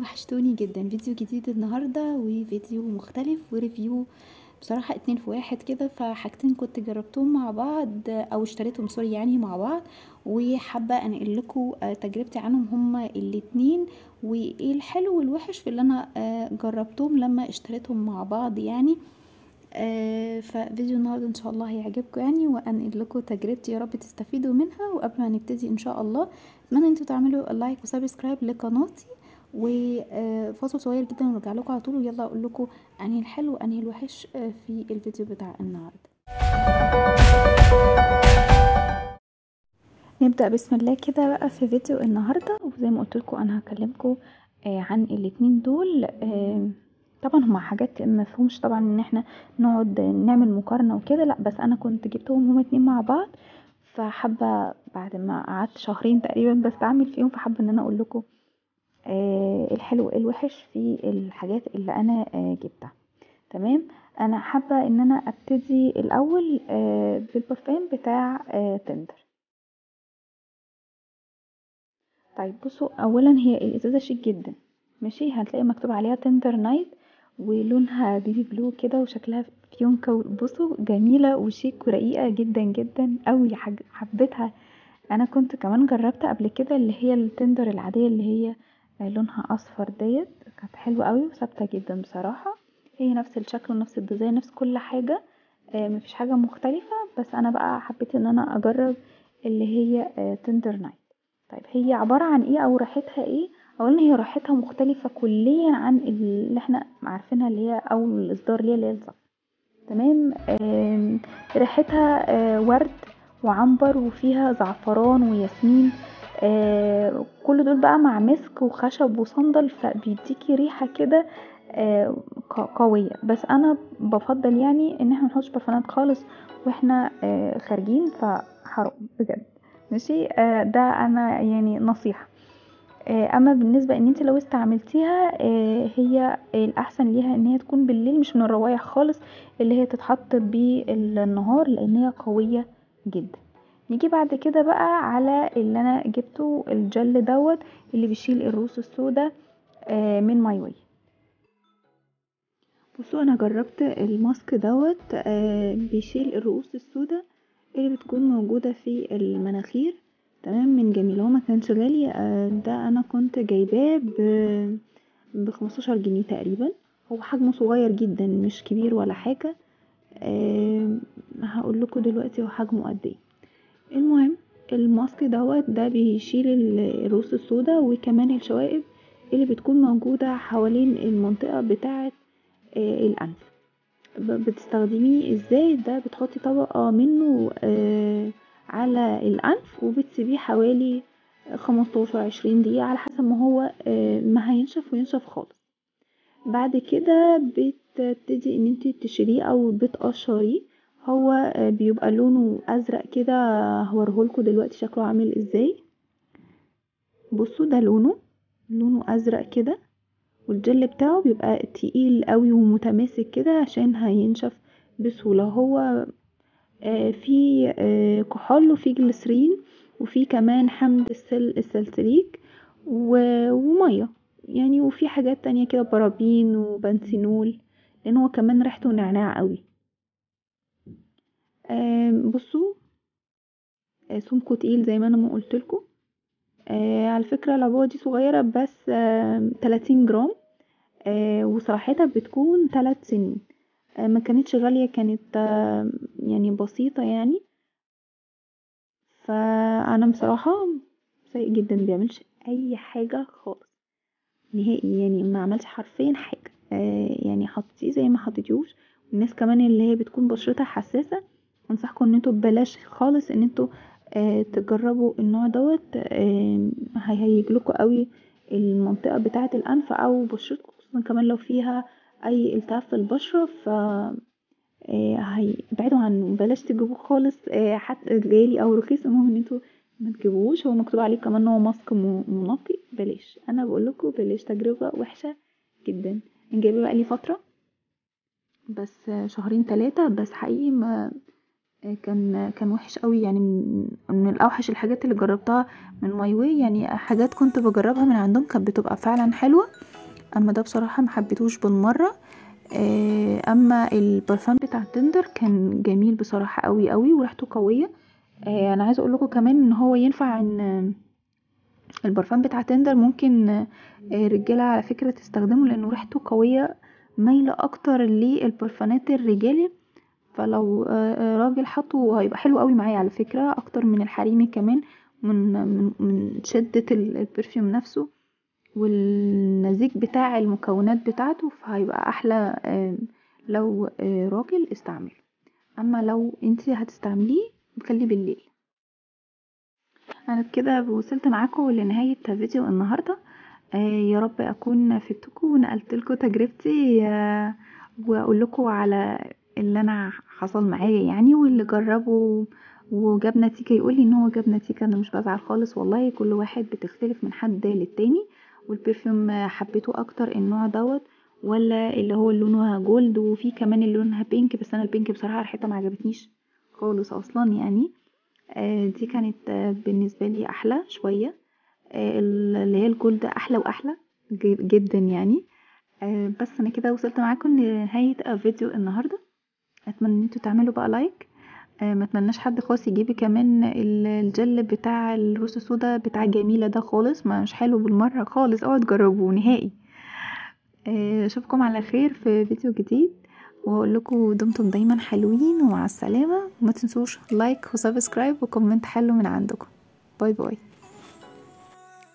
وحشتوني جدا فيديو جديد النهاردة وفيديو مختلف وريفيو بصراحة اتنين في واحد كده فحاجتين كنت جربتهم مع بعض او اشتريتهم سوري يعني مع بعض وحابة انقل لكم تجربتي عنهم هما الاتنين وايه الحلو والوحش في اللي انا جربتهم لما اشتريتهم مع بعض يعني ففيديو النهارده ان شاء الله هيعجبكم يعني وانقل لكم تجربتي يا رب تستفيدوا منها وقبل ما نبتدي ان شاء الله اتمنى انتوا تعملوا لايك وسبسكرايب لقناتي وفاصل صغير جدا ونرجع لكم على طول ويلا اقول لكم انهي الحلو وانهي الوحش في الفيديو بتاع النهارده نبدا بسم الله كده بقى في فيديو النهارده وزي ما قلت لكم انا هكلمكم عن الاتنين دول طبعا هما حاجات مفهومش طبعا ان احنا نقعد نعمل مقارنه وكده لا بس انا كنت جبتهم هما اتنين مع بعض فحابه بعد ما قعدت شهرين تقريبا بستعمل فيهم فحابه ان انا اقول لكم آه الحلو الوحش في الحاجات اللي انا آه جبتها تمام انا حابه ان انا ابتدي الاول آه بالبرفان بتاع تندر طيب بصوا اولا هي الازازه شيك جدا ماشي هتلاقي مكتوب عليها تندر نايت ولونها بيبي بلو كده وشكلها فيونكة بصوا جميلة وشيك ورقيقة جدا جدا اوي حبيتها انا كنت كمان جربت قبل كده اللي هي التندر العادية اللي هي لونها اصفر ديت كانت حلوة اوي وثابتة جدا بصراحة هي نفس الشكل ونفس الديزاين نفس كل حاجة مفيش حاجة مختلفة بس انا بقى حبيت ان انا اجرب اللي هي تندر نايت طيب هي عبارة عن ايه او ريحتها ايه اولا هي ريحتها مختلفة كليا عن اللي احنا عارفينها اللي هي او الاصدار ليها اللي هي الصف تمام ريحتها ورد وعنبر وفيها زعفران وياسمين كل دول بقى مع مسك وخشب وصندل فبيديكي ريحة كده قوية بس انا بفضل يعني ان احنا منحطش برفانات خالص واحنا خارجين فحرام بجد ماشي ده انا يعني نصيحة اما بالنسبة ان انت لو استعملتيها هي الاحسن ليها ان هي تكون بالليل مش من الروايح خالص اللي هي تتحط بالنهار لان هي قوية جدا نيجي بعد كده بقى على اللي انا جبته الجل دوت اللي بيشيل الروس السودا من ماي واي بصوا انا جربت الماسك دوت بيشيل الرؤوس السودا اللي بتكون موجودة في المناخير تمام من جميل هو مكانش غالي ده انا كنت جايباه ب بخمستاشر جنيه تقريبا هو حجمه صغير جدا مش كبير ولا حاجة أه هقول لكم دلوقتي هو حجمه قد ايه المهم الماسك دوت ده بيشيل الرؤوس السودا وكمان الشوائب اللي بتكون موجودة حوالين المنطقة بتاعة أه الانف بتستخدميه ازاي ده بتحطي طبقة منه أه على الانف وبتسيبيه حوالي خمستاشر عشرين دقيقة على حسب ما هو ما هينشف وينشف خالص بعد كده بتبتدي ان انت تشيليه او بتقشريه هو بيبقى لونه ازرق كده هوريهولكوا دلوقتي شكله عامل ازاي بصوا ده لونه لونه ازرق كده والجل بتاعه بيبقى تقيل قوي ومتماسك كده عشان هينشف بسهولة هو في كحول وفي جليسرين وفي كمان حمض السلسليك ومية يعني وفي حاجات تانية كده بارابين وبنسينول لان هو كمان ريحته نعناع قوي بصوا سمكه تقيل زي ما انا ما قلتلكوا على فكرة العبوة دي صغيرة بس تلاتين جرام وصراحتها بتكون تلات سنين ما كانتش غالية كانت يعني بسيطة يعني فأنا بصراحة سيء جدا مبيعملش أي حاجة خالص نهائي يعني ما عملش حرفيا حاجة يعني حطيتيه زي ما حطيتيهوش الناس كمان اللي هي بتكون بشرتها حساسة انصحكم ان انتوا بلاش خالص ان انتوا تجربوا النوع دوت هيهيجلكوا قوي المنطقة بتاعة الأنف أو بشرتكم خصوصا كمان لو فيها اي التهاب في البشرة ف ابعدوا عنه بلاش تجيبوه خالص حتى غالي او رخيص المهم ان انتوا ما تجيبوهوش هو مكتوب عليه كمان ان هو ماسك منقي بلاش انا بقولكوا بلاش تجربة وحشة جدا جايبه بقى لي فترة بس شهرين تلاتة بس حقيقي ما كان كان وحش قوي يعني من, من الاوحش الحاجات اللي جربتها من ماي واي يعني حاجات كنت بجربها من عندهم كانت بتبقى فعلا حلوه اما ده بصراحه محبتوش بالمره آه، اما البرفان بتاع تندر كان جميل بصراحه قوي قوي وريحته قويه آه، انا عايزه اقولكوا كمان ان هو ينفع ان البرفان بتاع تندر ممكن رجاله على فكره تستخدمه لانه ريحته قويه مايله اكتر للبرفانات الرجالي فلو راجل حطه هيبقى حلو اوي معاه على فكرة اكتر من الحريمي كمان من من شدة البرفيوم نفسه والنسيج بتاع المكونات بتاعته فهيبقى احلى لو راجل استعمله اما لو انتي هتستعمليه خليه بالليل انا بكده وصلت معاكم لنهاية فيديو النهاردة يارب اكون فدتكم ونقلتلكوا تجربتي واقولكوا على اللي انا حصل معايا يعني واللي جربه وجاب نتيجة يقولي ان هو جاب نتيجة انا مش بزعل خالص والله كل واحد بتختلف من حد للتاني والبرفيوم حبيته اكتر النوع دوت ولا اللي هو لونه جولد وفي كمان اللي لونها بينك بس انا البينك بصراحة ريحتها معجبتنيش خالص اصلا يعني دي كانت بالنسبة لي احلى شوية اللي هي الجولد احلى واحلى جدا يعني بس انا كده وصلت معاكم لنهاية فيديو النهاردة اتمنى ان انتوا تعملوا بقى لايك متمناش حد خالص يجيب كمان الجل بتاع الروس السودا بتاع جميلة ده خالص مش حلو بالمرة خالص اوعوا تجربوه نهائي اشوفكم على خير في فيديو جديد واقولكوا دمتم دايما حلوين ومع السلامة وما تنسوش لايك وسبسكرايب وكومنت حلو من عندكم باي باي